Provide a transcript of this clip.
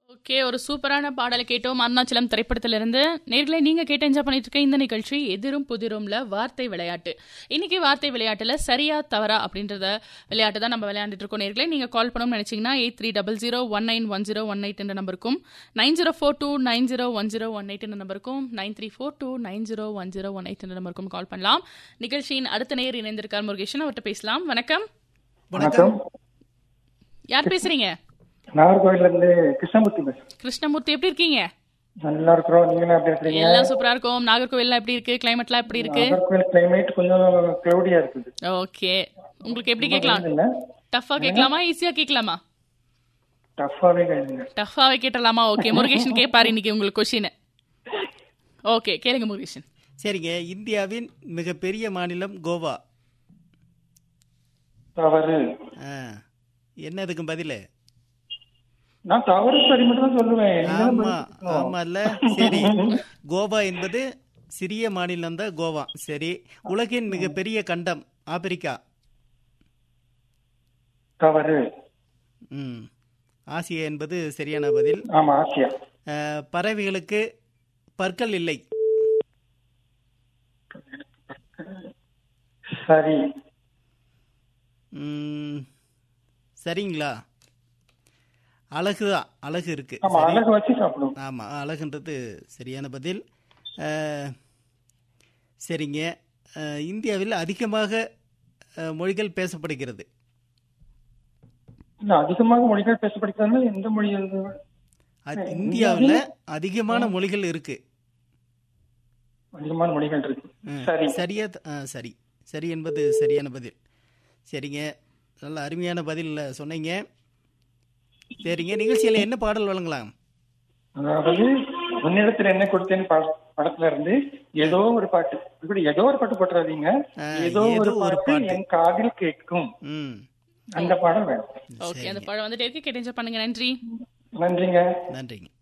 Okay ஒரு சூப்பரான பாடலை கேட்டோம் அருணாச்சலம் திரைப்படத்திலிருந்து நேர்களை நீங்க கேட்டு என்ஜாய் பண்ணிட்டு இருக்க இந்த நிகழ்ச்சி எதிரும் புதிரும்ல வார்த்தை விளையாட்டு இன்னைக்கு வார்த்தை விளையாட்டுல சரியா தவறா அப்படின்றத விளையாட்டு தான் நம்ம விளையாண்டுட்டு இருக்கோம் நேர்களை நீங்க கால் பண்ணணும்னு நினைச்சீங்கன்னா eight three double zero one nine one zero one eight என்ற நம்பருக்கும் nine zero four two nine zero one zero one eight என்ற நம்பருக்கும் nine three four two nine zero one zero one eight என்ற நம்பருக்கும் கால் பண்ணலாம் நிகழ்ச்சியின் அடுத்த நேர் இணைந்திருக்கார் முருகேஷன் அவர்கிட்ட பேசலாம் வணக்கம் வணக்கம் யார் பேசுறீங்க நாகர்கோவில்ல இருந்து கிருஷ்ணமூர்த்தி பேசுறேன் கிருஷ்ணமூர்த்தி எப்படி இருக்கீங்க நல்லா இருக்கிறோம் நீங்களும் எப்படி இருக்கிறீங்க எல்லாம் சூப்பரா இருக்கும் நாகர்கோவில்லாம் எப்படி இருக்கு கிளைமேட்லாம் எப்படி இருக்கு நாகர்கோவில் கிளைமேட் கொஞ்சம் கிளவுடியா இருக்குது ஓகே உங்களுக்கு எப்படி கேட்கலாம் இல்ல டஃபா கேட்கலாமா ஈஸியா கேட்கலாமா டஃபாவே கேளுங்க டஃபாவே கேட்டலாமா ஓகே முருகேஷன் கேட்பாரு இன்னைக்கு உங்களுக்கு கொஸ்டின் ஓகே கேளுங்க முருகேஷன் சரிங்க இந்தியாவின் மிகப்பெரிய மாநிலம் கோவா தவறு ஆ, என்ன இதுக்கு பதில் நான் தவறு சரி மட்டும் தான் சொல்லுவேன் நீங்க தான் ஆமா பதில் சொல்லணும். ஆமால்ல சரி கோவா என்பது சிறிய மாநிலம் தான் கோவா சரி உலகின் மிகப்பெரிய கண்டம் ஆப்பிரிக்கா தவறு ம் ஆசியா என்பது சரியான பதில் ஆமா ஆசியா ஆ, பறவைகளுக்கு பற்கள் இல்லை சரி ம், சரிங்களா அழகுதான் அழகு இருக்கு ஆமா சரி. அழகு வச்சு சாப்பிடுவோம் ஆமா அழகுன்றது சரியான பதில் அஹ், சரிங்க அஹ், இந்தியாவில் அதிகமாக அஹ், மொழிகள் பேசப்படுகிறது இல்ல அதிகமாக மொழிகள் பேசப்படுகிறதுனா எந்த மொழி அது? அது- இந்தியாவில் அதிகமான மொழிகள் இருக்கு அதிகமான மொழிகள் இருக்கு ம், சரி சரியா த- ஆ, சரி சரி என்பது சரியான பதில் சரிங்க நல்ல அருமையான பதில் சொன்னீங்க சரிங்க நிகழ்ச்சியில் என்ன பாடல் வழங்கலாம் அதாவது உன்னிடத்துல என்ன கொடுத்தேன்னு பட- படத்துல இருந்து ஏதோ ஒரு பாட்டு இப்படி ஏதோ ஒரு பாட்டு போட்டுறாதீங்க ஆ, ஏதோ ஒரு பாட்டு என் காதில் கேட்கும் ம் அந்த பாடல் வேணும் ஓகே அந்த பழம் வந்துட்டு இருக்கு கேட்டு enjoy பண்ணுங்க நன்றி நன்றிங்க நன்றிங்க